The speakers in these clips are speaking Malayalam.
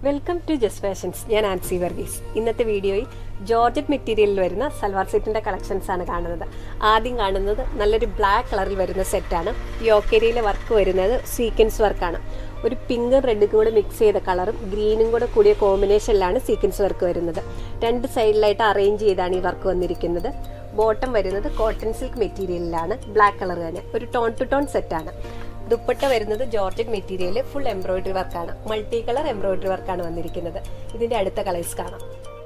വെൽക്കം ടു ജസ്റ്റ് ഫാഷൻസ് ഞാൻ ആൻസി വർഗീസ് ഇന്നത്തെ വീഡിയോയിൽ ജോർജറ്റ് മെറ്റീരിയലിൽ വരുന്ന സൽവാർ സെറ്റിന്റെ കളക്ഷൻസ് ആണ് കാണുന്നത് ആദ്യം കാണുന്നത് നല്ലൊരു ബ്ലാക്ക് കളറിൽ വരുന്ന സെറ്റാണ് യോക്കേരിയിലെ വർക്ക് വരുന്നത് സീക്വൻസ് വർക്കാണ് ഒരു പിങ്കും റെഡും കൂടെ മിക്സ് ചെയ്ത കളറും ഗ്രീനും കൂടെ കൂടിയ കോമ്പിനേഷനിലാണ് സീക്വൻസ് വർക്ക് വരുന്നത് രണ്ട് സൈഡിലായിട്ട് അറേഞ്ച് ചെയ്താണ് ഈ വർക്ക് വന്നിരിക്കുന്നത് ബോട്ടം വരുന്നത് കോട്ടൺ സിൽക്ക് മെറ്റീരിയലിലാണ് ബ്ലാക്ക് കളർ തന്നെ ഒരു ടോൺ ടു ടോൺ സെറ്റാണ് ദുപ്പട്ട വരുന്നത് ജോർജറ്റ് മെറ്റീരിയൽ ഫുൾ എംബ്രോയിഡറി വർക്കാണ് മൾട്ടി കളർ എംബ്രോയിഡറി വർക്കാണ് വന്നിരിക്കുന്നത് ഇതിന്റെ അടുത്ത കളേഴ്സ് കാണാം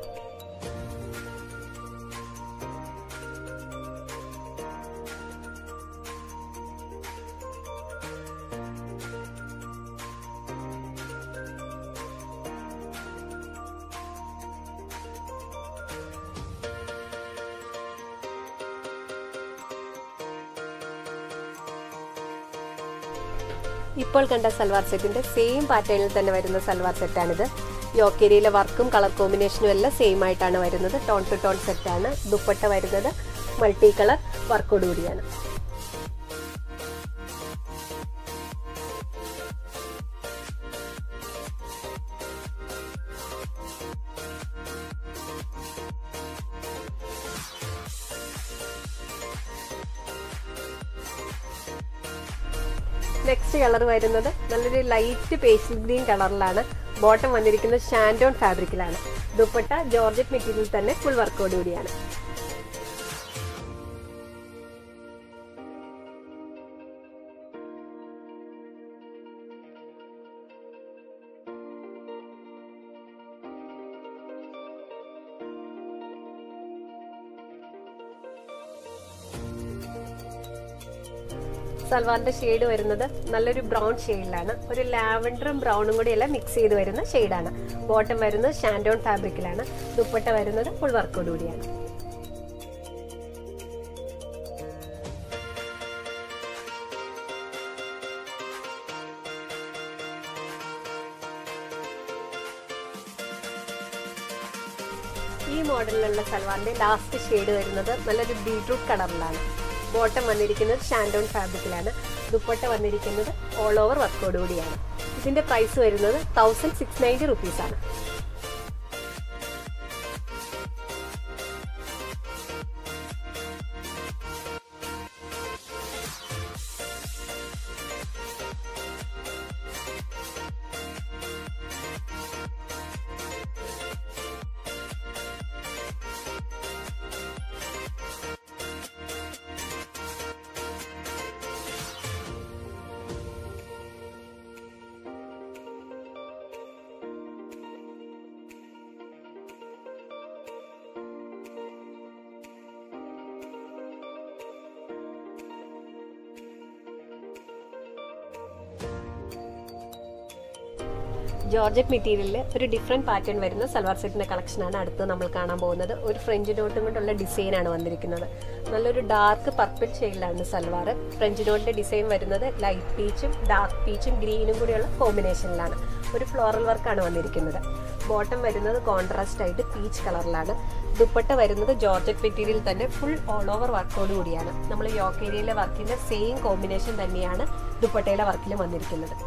ഇപ്പോൾ കണ്ട സൽവാർ സെറ്റിന്റെ സെയിം പാറ്റേണിൽ തന്നെ വരുന്ന സൽവാർ സെറ്റാണിത് യോക്കേരിയിലെ വർക്കും കളർ കോമ്പിനേഷനും എല്ലാം സെയിം ആയിട്ടാണ് വരുന്നത് ടോൺ ടു ടോൺ സെറ്റാണ് ദുപ്പട്ട വരുന്നത് മൾട്ടി കളർ വർക്കോടുകൂടിയാണ് നെക്സ്റ്റ് കളർ വരുന്നത് നല്ലൊരു ലൈറ്റ് പേസ്റ്റൽ ഗ്രീൻ കളറിലാണ് ബോട്ടം വന്നിരിക്കുന്നത് ഷാൻഡോൺ ഫാബ്രിക്കിലാണ് ദുപ്പട്ട ജോർജറ്റ് മെറ്റീരിയൽ തന്നെ ഫുൾ വർക്കോട് കൂടിയാണ് സൽവാറിന്റെ ഷെയ്ഡ് വരുന്നത് നല്ലൊരു ബ്രൗൺ ഷെയ്ഡിലാണ് ഒരു ലാവൻഡറും ബ്രൗണും കൂടി എല്ലാം മിക്സ് ചെയ്ത് വരുന്ന ഷെയ്ഡാണ് ബോട്ടം വരുന്നത് ഷാൻഡോൺ ഫാബ്രിക്കിലാണ് ദുപ്പട്ട വരുന്നത് ഫുൾ വർക്കോട് കൂടിയാണ് ഈ മോഡലിലുള്ള സൽവാറിന്റെ ലാസ്റ്റ് ഷെയ്ഡ് വരുന്നത് നല്ലൊരു ബീട്രൂട്ട് കളറിലാണ് ബോട്ടം വന്നിരിക്കുന്നത് ഷാൻഡോൺ ഫാബ്രിക്കിലാണ് ദുപ്പട്ട വന്നിരിക്കുന്നത് ഓൾ ഓവർ വർക്കോട് കൂടിയാണ് ഇതിന്റെ പ്രൈസ് വരുന്നത് തൗസൻഡ് സിക്സ് നയൻറ്റി റുപ്പീസാണ് ജോർജറ്റ് മെറ്റീരിയലിൽ ഒരു ഡിഫറെൻറ്റ് പാറ്റേൺ വരുന്ന സൽവാർ സെറ്റിൻ്റെ കളക്ഷനാണ് അടുത്ത് നമ്മൾ കാണാൻ പോകുന്നത് ഒരു ഫ്രഞ്ച് നോട്ടും കൊണ്ടുള്ള ഡിസൈനാണ് വന്നിരിക്കുന്നത് നല്ലൊരു ഡാർക്ക് പർപ്പിൾ ഷെയ്ഡിലാണ് സൽവാർ ഫ്രഞ്ച് നോട്ടിൻ്റെ ഡിസൈൻ വരുന്നത് ലൈറ്റ് പീച്ചും ഡാർക്ക് പീച്ചും ഗ്രീനും കൂടിയുള്ള കോമ്പിനേഷനിലാണ് ഒരു ഫ്ലോറൽ വർക്കാണ് വന്നിരിക്കുന്നത് ബോട്ടം വരുന്നത് കോൺട്രാസ്റ്റ് ആയിട്ട് പീച്ച് കളറിലാണ് ദുപ്പട്ട വരുന്നത് ജോർജറ്റ് മെറ്റീരിയൽ തന്നെ ഫുൾ ഓൾ ഓവർ വർക്കോട് കൂടിയാണ് നമ്മൾ യോക്ക് ഏരിയയിലെ വർക്കിൻ്റെ സെയിം കോമ്പിനേഷൻ തന്നെയാണ് ദുപ്പട്ടയിലെ വർക്കിലും വന്നിരിക്കുന്നത്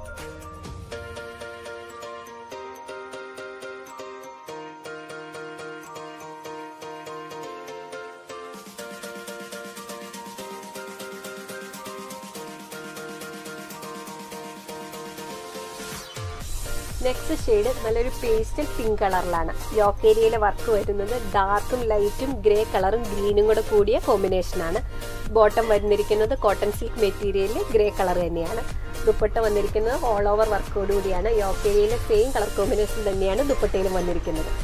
നെക്സ്റ്റ് ഷെയ്ഡ് നല്ലൊരു പേസ്റ്റൽ പിങ്ക് കളറിലാണ് യോക്ക് ഏരിയയിലെ വർക്ക് വരുന്നത് ഡാർക്കും ലൈറ്റും ഗ്രേ കളറും ഗ്രീനും കൂടെ കൂടിയ കോമ്പിനേഷനാണ് ബോട്ടം വന്നിരിക്കുന്നത് കോട്ടൺ സിൽക്ക് മെറ്റീരിയലിൽ ഗ്രേ കളർ തന്നെയാണ് ദുപ്പട്ട വന്നിരിക്കുന്നത് ഓൾ ഓവർ വർക്കോട് കൂടിയാണ് യോക്ക് ഏരിയയിലെ സെയിം കളർ കോമ്പിനേഷൻ തന്നെയാണ് ദുപ്പട്ടയിലും വന്നിരിക്കുന്നത്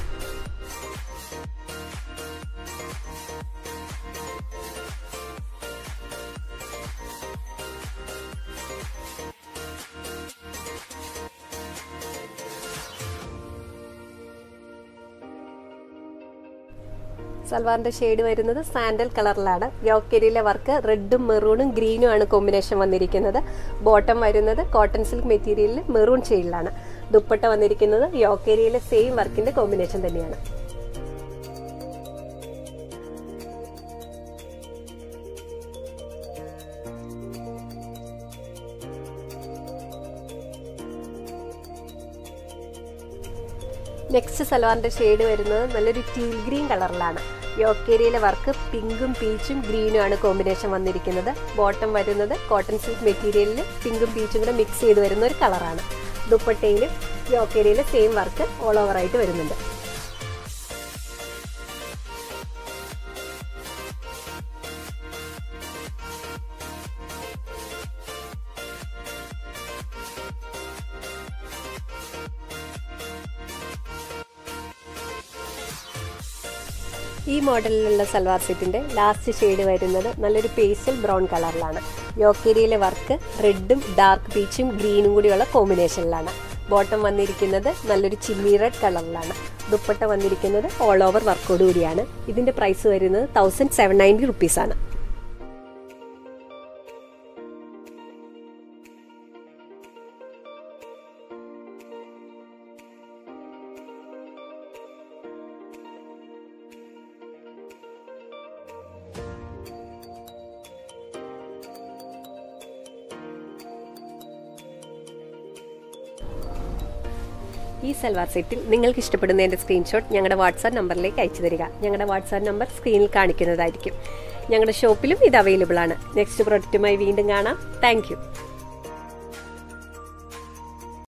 സൽവാറിന്റെ ഷെയ്ഡ് വരുന്നത് സാൻഡൽ കളറിലാണ് യോക്കേരിയിലെ വർക്ക് റെഡും മെറൂണും ഗ്രീനും ആണ് കോമ്പിനേഷൻ വന്നിരിക്കുന്നത് ബോട്ടം വരുന്നത് കോട്ടൺ സിൽക്ക് മെറ്റീരിയലിൽ മെറൂൺ ഷെയ്ഡിലാണ് ദുപ്പട്ട വന്നിരിക്കുന്നത് യോക്കേരിയിലെ സെയിം വർക്കിന്റെ കോമ്പിനേഷൻ തന്നെയാണ് നെക്സ്റ്റ് സൽവാറിൻ്റെ ഷെയ്ഡ് വരുന്നത് നല്ലൊരു ടീൽ ഗ്രീൻ കളറിലാണ് യോക്കേരിയിലെ വർക്ക് പിങ്കും പീച്ചും ഗ്രീനും ആണ് കോമ്പിനേഷൻ വന്നിരിക്കുന്നത് ബോട്ടം വരുന്നത് കോട്ടൺ സിൽക്ക് മെറ്റീരിയലിൽ പിങ്കും പീച്ചും കൂടെ മിക്സ് ചെയ്ത് വരുന്ന ഒരു കളറാണ് ദുപ്പട്ടയിലും യോക്കേരിയിലെ സെയിം വർക്ക് ഓൾ ഓവർ ആയിട്ട് വരുന്നുണ്ട് ഈ മോഡലിലുള്ള സൽവാർ സെറ്റിന്റെ ലാസ്റ്റ് ഷെയ്ഡ് വരുന്നത് നല്ലൊരു പേസ്റ്റൽ ബ്രൗൺ കളറിലാണ് യോക്കേരിയിലെ വർക്ക് റെഡും ഡാർക്ക് പീച്ചും ഗ്രീനും കൂടിയുള്ള കോമ്പിനേഷനിലാണ് ബോട്ടം വന്നിരിക്കുന്നത് നല്ലൊരു ചില്ലി റെഡ് കളറിലാണ് ദുപ്പട്ട വന്നിരിക്കുന്നത് ഓൾ ഓവർ വർക്കോട് കൂടിയാണ് ഇതിന്റെ പ്രൈസ് വരുന്നത് തൗസൻഡ് സെവൻ നയൻറ്റി റുപ്പീസാണ് ഈ സൽവാർ സെറ്റിൽ നിങ്ങൾക്ക് ഇഷ്ടപ്പെടുന്നതിൻ്റെ സ്ക്രീൻഷോട്ട് ഞങ്ങളുടെ വാട്സാപ്പ് നമ്പറിലേക്ക് അയച്ചു തരിക ഞങ്ങളുടെ വാട്സാപ്പ് നമ്പർ സ്ക്രീനിൽ കാണിക്കുന്നതായിരിക്കും ഞങ്ങളുടെ ഷോപ്പിലും ഇത് അവൈലബിൾ ആണ് നെക്സ്റ്റ് പ്രൊഡക്റ്റുമായി വീണ്ടും കാണാം താങ്ക്